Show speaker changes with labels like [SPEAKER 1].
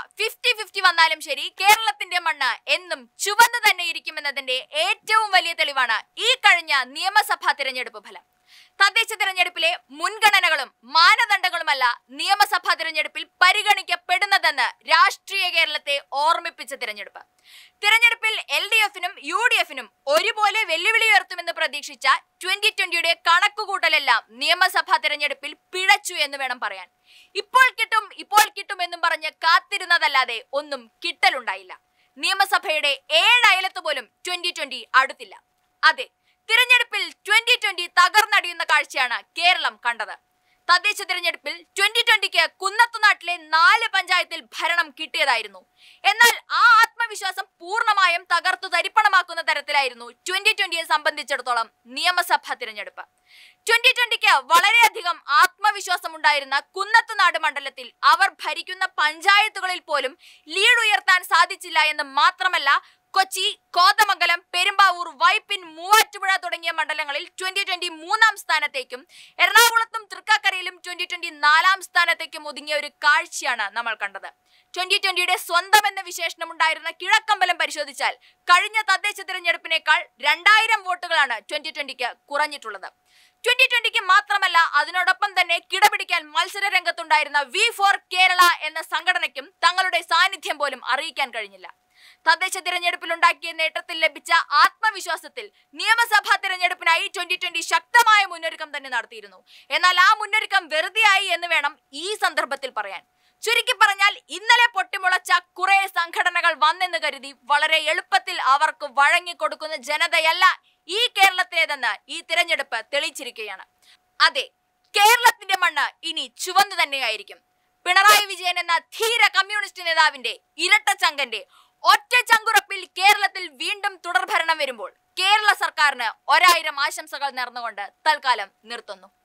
[SPEAKER 1] fifty fifty വന്നാലും ശരി കേരളത്തിന്റെ മണ്ണ് എന്നും ചുവന്നു തന്നെ ഇരിക്കുമെന്നതിന്റെ ഏറ്റവും വലിയ തെളിവാണ് ഈ കഴിഞ്ഞ നിയമസഭാ തിരഞ്ഞെടുപ്പ് ഫലം തദ്ദേശ തിരഞ്ഞെടുപ്പിലെ മുൻഗണനകളും മാനദണ്ഡങ്ങളുമല്ല നിയമസഭാ തിരഞ്ഞെടുപ്പിൽ പരിഗണിക്കപ്പെടുന്നതെന്ന് രാഷ്ട്രീയ കേരളത്തെ ഓർമ്മിപ്പിച്ച തിരഞ്ഞെടുപ്പ് തിരഞ്ഞെടുപ്പിൽ എൽ ഡി എഫിനും യു ഡി എഫിനും ഒരുപോലെ വെല്ലുവിളി ഉയർത്തുമെന്ന് പ്രതീക്ഷിച്ച ട്വന്റി ട്വന്റിയുടെ കണക്കുകൂട്ടലെല്ലാം നിയമസഭാ തിരഞ്ഞെടുപ്പിൽ പിഴച്ചു എന്ന് വേണം പറയാൻ ഇപ്പോൾ കിട്ടും ഇപ്പോൾ കിട്ടും എന്നും പറഞ്ഞ് കാത്തിരുന്നതല്ലാതെ ഒന്നും കിട്ടലുണ്ടായില്ല നിയമസഭയുടെ ഏഴ് അയലത്ത് പോലും ട്വന്റി ട്വന്റി അടുത്തില്ല അതെ തിരഞ്ഞെടുപ്പിൽ ട്വന്റി ട്വന്റി തകർന്നടിയുന്ന കാഴ്ചയാണ് കേരളം കണ്ടത് തദ്ദേശ തിരഞ്ഞെടുപ്പിൽ ട്വന്റി ട്വന്റിക്ക് കുന്നത്തുനാട്ടിലെ നാല് പഞ്ചായത്തിൽ ഭരണം കിട്ടിയതായിരുന്നു എന്നാൽ ആ ആത്മവിശ്വാസം പൂർണ്ണമായും തകർത്തു തരിപ്പണമാക്കുന്ന തരത്തിലായിരുന്നു ട്വന്റി ട്വന്റിയെ സംബന്ധിച്ചിടത്തോളം നിയമസഭാ തിരഞ്ഞെടുപ്പ് ട്വന്റി ട്വന്റിക്ക് വളരെയധികം ആത്മവിശ്വാസം ഉണ്ടായിരുന്ന കുന്നത്തുനാട് മണ്ഡലത്തിൽ അവർ ഭരിക്കുന്ന പഞ്ചായത്തുകളിൽ പോലും ലീഡ് ഉയർത്താൻ സാധിച്ചില്ല എന്ന് മാത്രമല്ല കൊച്ചി കോതമംഗലം പെരുമ്പാവൂർ വൈപ്പിൻ മൂവാറ്റുപുഴ തുടങ്ങിയ മണ്ഡലങ്ങളിൽ ട്വന്റി ട്വന്റി മൂന്നാം സ്ഥാനത്തേക്കും എറണാകുളത്തും തൃക്കാക്കരയിലും ട്വന്റി ട്വന്റി നാലാം സ്ഥാനത്തേക്കും ഒതുങ്ങിയ ഒരു കാഴ്ചയാണ് നമ്മൾ കണ്ടത് ട്വന്റി ട്വന്റിയുടെ സ്വന്തം എന്ന വിശേഷണം ഉണ്ടായിരുന്ന കിഴക്കമ്പലം പരിശോധിച്ചാൽ കഴിഞ്ഞ തദ്ദേശ തിരഞ്ഞെടുപ്പിനേക്കാൾ രണ്ടായിരം വോട്ടുകളാണ് ട്വന്റി ട്വന്റിക്ക് കുറഞ്ഞിട്ടുള്ളത് ട്വന്റി ട്വന്റിക്ക് മാത്രമല്ല അതിനോടൊപ്പം തന്നെ കിടപിടിക്കാൻ മത്സര രംഗത്തുണ്ടായിരുന്ന വി ഫോർ കേരള എന്ന സംഘടനയ്ക്കും തങ്ങളുടെ സാന്നിധ്യം പോലും അറിയിക്കാൻ കഴിഞ്ഞില്ല തദ്ദേശ തിരഞ്ഞെടുപ്പിൽ ഉണ്ടാക്കിയ നേട്ടത്തിൽ ലഭിച്ച ആത്മവിശ്വാസത്തിൽ നിയമസഭാ തിരഞ്ഞെടുപ്പിനായി ട്വന്റി ട്വന്റി ശക്തമായ മുന്നൊരുക്കം തന്നെ നടത്തിയിരുന്നു എന്നാൽ ആ മുന്നൊരുക്കം വെറുതെയായി എന്ന് വേണം ഈ സന്ദർഭത്തിൽ പറയാൻ ചുരുക്കി പറഞ്ഞാൽ ഇന്നലെ പൊട്ടിമുളച്ച കുറെ സംഘടനകൾ വന്നെന്ന് കരുതി വളരെ എളുപ്പത്തിൽ അവർക്ക് വഴങ്ങിക്കൊടുക്കുന്ന ജനതയല്ല ഈ കേരളത്തിലേതെന്ന് ഈ തിരഞ്ഞെടുപ്പ് തെളിയിച്ചിരിക്കുകയാണ് അതെ കേരളത്തിന്റെ മണ്ണ് ഇനി ചുവന്നു തന്നെയായിരിക്കും പിണറായി വിജയൻ എന്ന ധീര കമ്മ്യൂണിസ്റ്റ് നേതാവിന്റെ ഇരട്ടച്ചങ്കന്റെ ഒറ്റ ചങ്കുറപ്പിൽ കേരളത്തിൽ വീണ്ടും തുടർഭരണം വരുമ്പോൾ കേരള സർക്കാരിന് ഒരായിരം ആശംസകൾ നേർന്നുകൊണ്ട് തൽക്കാലം നിർത്തുന്നു